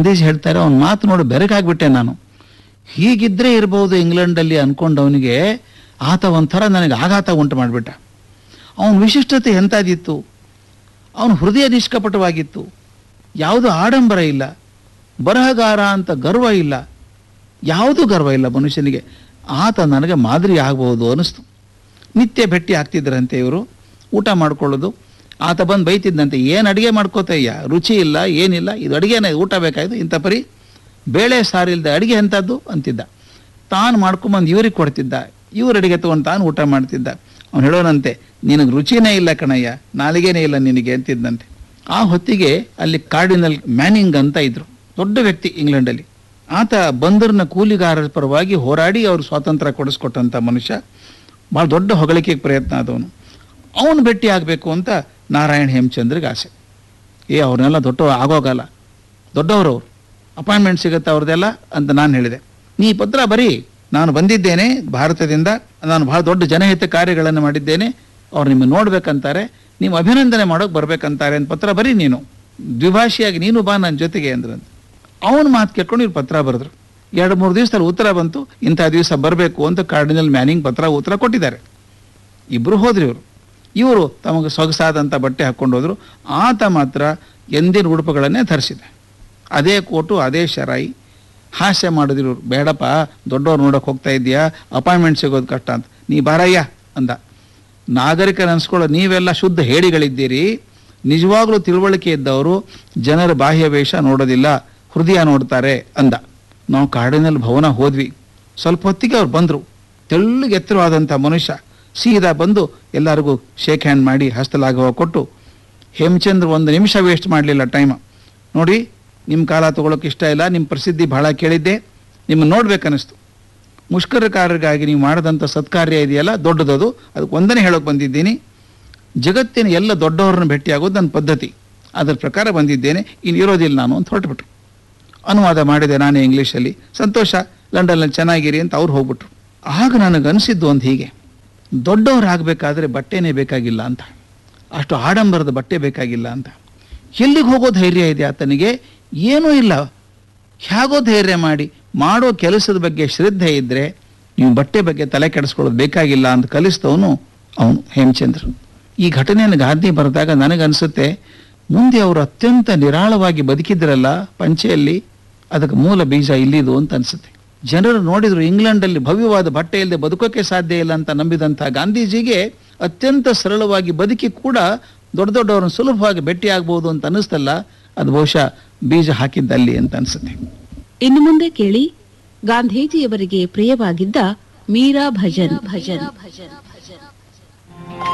ಗಾಂಧೀಜಿ ಹೇಳ್ತಾರೆ ಅವ್ನ ಮಾತು ನೋಡಿ ಬೆರಗಾಗ್ಬಿಟ್ಟೆ ನಾನು ಹೀಗಿದ್ರೆ ಇರಬಹುದು ಇಂಗ್ಲೆಂಡಲ್ಲಿ ಅನ್ಕೊಂಡವನಿಗೆ ಆತ ಒಂಥರ ನನಗೆ ಆಘಾತ ಉಂಟು ಮಾಡಿಬಿಟ್ಟ ಅವನ ವಿಶಿಷ್ಟತೆ ಎಂಥದಿತ್ತು ಅವನ ಹೃದಯ ನಿಷ್ಕಪಟವಾಗಿತ್ತು ಯಾವುದು ಆಡಂಬರ ಇಲ್ಲ ಬರಹಗಾರ ಅಂತ ಗರ್ವ ಇಲ್ಲ ಯಾವುದೂ ಗರ್ವ ಇಲ್ಲ ಮನುಷ್ಯನಿಗೆ ಆತ ನನಗೆ ಮಾದರಿ ಆಗಬಹುದು ಅನಿಸ್ತು ನಿತ್ಯ ಭೇಟಿ ಆಗ್ತಿದ್ರಂತೆ ಇವರು ಊಟ ಮಾಡ್ಕೊಳ್ಳೋದು ಆತ ಬಂದು ಬೈತಿದ್ದಂತೆ ಏನು ಅಡುಗೆ ಮಾಡ್ಕೋತಯ್ಯ ರುಚಿ ಇಲ್ಲ ಏನಿಲ್ಲ ಇದು ಅಡುಗೆನೇ ಊಟ ಬೇಕಾಯ್ತು ಇಂಥ ಪರಿ ಬೇಳೆ ಸಾರಿಲ್ದೆ ಅಡುಗೆ ಎಂಥದ್ದು ಅಂತಿದ್ದ ತಾನು ಮಾಡ್ಕೊಂಬಂದು ಇವ್ರಿಗೆ ಕೊಡ್ತಿದ್ದ ಇವ್ರ ಅಡುಗೆ ತೊಗೊಂಡು ತಾನು ಊಟ ಮಾಡ್ತಿದ್ದ ಅವ್ನು ಹೇಳೋನಂತೆ ನಿನಗೆ ರುಚಿನೇ ಇಲ್ಲ ಕಣಯ್ಯ ನಾಲಿಗೆನೇ ಇಲ್ಲ ನಿನಗೆ ಅಂತಿದ್ದಂತೆ ಆ ಹೊತ್ತಿಗೆ ಅಲ್ಲಿ ಕಾರ್ಡಿನಲ್ ಮ್ಯಾನಿಂಗ್ ಅಂತ ಇದ್ರು ದೊಡ್ಡ ವ್ಯಕ್ತಿ ಇಂಗ್ಲೆಂಡಲ್ಲಿ ಆತ ಬಂದರ್ನ ಕೂಲಿಗಾರರ ಪರವಾಗಿ ಹೋರಾಡಿ ಅವ್ರು ಸ್ವಾತಂತ್ರ್ಯ ಕೊಡಿಸ್ಕೊಟ್ಟಂಥ ಮನುಷ್ಯ ಭಾಳ ದೊಡ್ಡ ಹೊಗಳಿಕೆಗೆ ಪ್ರಯತ್ನ ಆದವನು ಅವನು ಭೇಟಿ ಆಗಬೇಕು ಅಂತ ನಾರಾಯಣ್ ಹೇಮಚಂದ್ರಿಗೆ ಆಸೆ ಏ ಅವ್ರನ್ನೆಲ್ಲ ದೊಡ್ಡ ಆಗೋಗಲ್ಲ ದೊಡ್ಡವರು ಅವ್ರು ಅಪಾಯಿಂಟ್ಮೆಂಟ್ ಸಿಗುತ್ತೆ ಅವ್ರದ್ದೆಲ್ಲ ಅಂತ ನಾನು ಹೇಳಿದೆ ನೀ ಪತ್ರ ಬರೀ ನಾನು ಬಂದಿದ್ದೇನೆ ಭಾರತದಿಂದ ನಾನು ಬಹಳ ದೊಡ್ಡ ಜನಹಿತ ಕಾರ್ಯಗಳನ್ನು ಮಾಡಿದ್ದೇನೆ ಅವ್ರು ನಿಮ್ಮನ್ನು ನೋಡ್ಬೇಕಂತಾರೆ ನೀವು ಅಭಿನಂದನೆ ಮಾಡೋಕೆ ಬರ್ಬೇಕಂತಾರೆ ಅಂತ ಪತ್ರ ಬರೀ ನೀನು ದ್ವಿಭಾಷಿಯಾಗಿ ನೀನು ಬಾ ನನ್ನ ಜೊತೆಗೆ ಅಂದ್ರಂತ ಅವನ ಮಾತು ಕೇಳ್ಕೊಂಡು ಇವ್ರು ಪತ್ರ ಬರೆದ್ರು ಎರಡು ಮೂರು ದಿವಸದಲ್ಲಿ ಉತ್ತರ ಬಂತು ಇಂಥ ದಿವಸ ಬರಬೇಕು ಅಂತ ಕಾರ್ಡಿನಲ್ ಮ್ಯಾನಿಂಗ್ ಪತ್ರ ಉತ್ತರ ಕೊಟ್ಟಿದ್ದಾರೆ ಇಬ್ಬರು ಹೋದ್ರಿ ಇವರು ಇವರು ತಮಗೆ ಸೊಗಸಾದಂಥ ಬಟ್ಟೆ ಹಾಕ್ಕೊಂಡು ಹೋದ್ರು ಆತ ಮಾತ್ರ ಎಂದಿನ ಉಡುಪುಗಳನ್ನೇ ಧರಿಸಿದೆ ಅದೇ ಕೋಟು ಅದೇ ಶರಾಯಿ ಹಾಸ್ಯ ಮಾಡಿದ್ರು ಇವ್ರು ಬೇಡಪ್ಪ ದೊಡ್ಡವ್ರು ನೋಡೋಕೆ ಹೋಗ್ತಾ ಇದೆಯಾ ಅಪಾಯಿಂಟ್ಮೆಂಟ್ ಸಿಗೋದು ಕಷ್ಟ ಅಂತ ನೀ ಬಾರಯ್ಯ ಅಂದ ನಾಗರಿಕರು ಅನ್ಸ್ಕೊಳ್ಳೋ ನೀವೆಲ್ಲ ಶುದ್ಧ ಹೇಡಿಗಳಿದ್ದೀರಿ ನಿಜವಾಗ್ಲೂ ತಿಳುವಳಿಕೆ ಇದ್ದವರು ಜನರ ಬಾಹ್ಯ ವೇಷ ನೋಡೋದಿಲ್ಲ ಹೃದಯ ನೋಡ್ತಾರೆ ಅಂದ ನಾವು ಕಾಡಿನಲ್ಲಿ ಭವನ ಹೋದ್ವಿ ಸ್ವಲ್ಪ ಹೊತ್ತಿಗೆ ಅವ್ರು ಬಂದರು ತೆಳ್ಳಗೆ ಎತ್ತರವಾದಂಥ ಮನುಷ್ಯ ಸೀದಾ ಬಂದು ಎಲ್ಲರಿಗೂ ಶೇಕ್ ಹ್ಯಾಂಡ್ ಮಾಡಿ ಹಸ್ತಲಾಘವ ಕೊಟ್ಟು ಹೇಮಚಂದ್ರ ಒಂದು ನಿಮಿಷ ವೇಸ್ಟ್ ಮಾಡಲಿಲ್ಲ ಟೈಮ್ ನೋಡಿ ನಿಮ್ಮ ಕಾಲ ತಗೊಳ್ಳೋಕೆ ಇಷ್ಟ ಇಲ್ಲ ನಿಮ್ಮ ಪ್ರಸಿದ್ಧಿ ಬಹಳ ಕೇಳಿದ್ದೆ ನಿಮ್ಮನ್ನು ನೋಡ್ಬೇಕನ್ನಿಸ್ತು ಮುಷ್ಕರಕಾರರಿಗಾಗಿ ನೀವು ಮಾಡಿದಂಥ ಸತ್ಕಾರ್ಯ ಇದೆಯಲ್ಲ ದೊಡ್ಡದದು ಅದಕ್ಕೆ ಒಂದನೇ ಹೇಳೋಕೆ ಬಂದಿದ್ದೀನಿ ಜಗತ್ತಿನ ಎಲ್ಲ ದೊಡ್ಡವರನ್ನ ಭೇಟಿಯಾಗೋದು ನನ್ನ ಪದ್ಧತಿ ಅದರ ಪ್ರಕಾರ ಬಂದಿದ್ದೇನೆ ಇನ್ನು ಇರೋದಿಲ್ಲ ನಾನು ಅಂತ ಹೊರಟುಬಿಟ್ರು ಅನುವಾದ ಮಾಡಿದೆ ನಾನೇ ಇಂಗ್ಲೀಷಲ್ಲಿ ಸಂತೋಷ ಲಂಡನ್ನಲ್ಲಿ ಚೆನ್ನಾಗಿರಿ ಅಂತ ಅವ್ರು ಹೋಗ್ಬಿಟ್ರು ಆಗ ನನಗೆ ಅನಿಸಿದ್ದು ಒಂದು ಹೀಗೆ ದೊಡ್ಡವರಾಗಬೇಕಾದ್ರೆ ಬಟ್ಟೆನೇ ಬೇಕಾಗಿಲ್ಲ ಅಂತ ಅಷ್ಟು ಆಡಂಬರದ ಬಟ್ಟೆ ಬೇಕಾಗಿಲ್ಲ ಅಂತ ಎಲ್ಲಿಗೆ ಹೋಗೋ ಧೈರ್ಯ ಇದೆ ಆತನಿಗೆ ಏನೂ ಇಲ್ಲ ಹೇಗೋ ಧೈರ್ಯ ಮಾಡಿ ಮಾಡೋ ಕೆಲಸದ ಬಗ್ಗೆ ಶ್ರದ್ಧೆ ಇದ್ದರೆ ನೀವು ಬಟ್ಟೆ ಬಗ್ಗೆ ತಲೆ ಕೆಡಿಸ್ಕೊಳ್ಳೋದು ಬೇಕಾಗಿಲ್ಲ ಅಂತ ಕಲಿಸಿದವನು ಅವನು ಹೇಮಚಂದ್ರ ಈ ಘಟನೆಯನ್ನು ಗಾಂಧಿ ಬರೆದಾಗ ನನಗನ್ಸುತ್ತೆ ಮುಂದೆ ಅವರು ಅತ್ಯಂತ ನಿರಾಳವಾಗಿ ಬದುಕಿದ್ರಲ್ಲ ಪಂಚೆಯಲ್ಲಿ ಅದಕ್ಕೆ ಮೂಲ ಬೀಜ ಇಲ್ಲಿದು ಅಂತ ಅನ್ಸುತ್ತೆ ಜನರು ನೋಡಿದ್ರು ಇಂಗ್ಲೆಂಡಲ್ಲಿ ಭವ್ಯವಾದ ಬಟ್ಟೆ ಇಲ್ಲದೆ ಬದುಕೋಕೆ ಸಾಧ್ಯ ಇಲ್ಲ ಅಂತ ನಂಬಿದಂಥ ಗಾಂಧೀಜಿಗೆ ಅತ್ಯಂತ ಸರಳವಾಗಿ ಬದುಕಿ ಕೂಡ ದೊಡ್ಡ ದೊಡ್ಡವ್ರನ್ನ ಸುಲಭವಾಗಿ ಭೇಟಿ ಆಗ್ಬೋದು ಅಂತ ಅನ್ನಿಸ್ತಲ್ಲ ಅದು ಬಹುಶಃ ಬೀಜ ಹಾಕಿದ್ದಲ್ಲಿ ಅಂತ ಅನ್ಸುತ್ತೆ ಇನ್ನು ಮುಂದೆ ಕೇಳಿ ಗಾಂಧೀಜಿಯವರಿಗೆ ಪ್ರಿಯವಾಗಿದ್ದ ಮೀರಾ ಭಜನ್ ಭಜನ್ ಭಜನ್ ಭಜನ್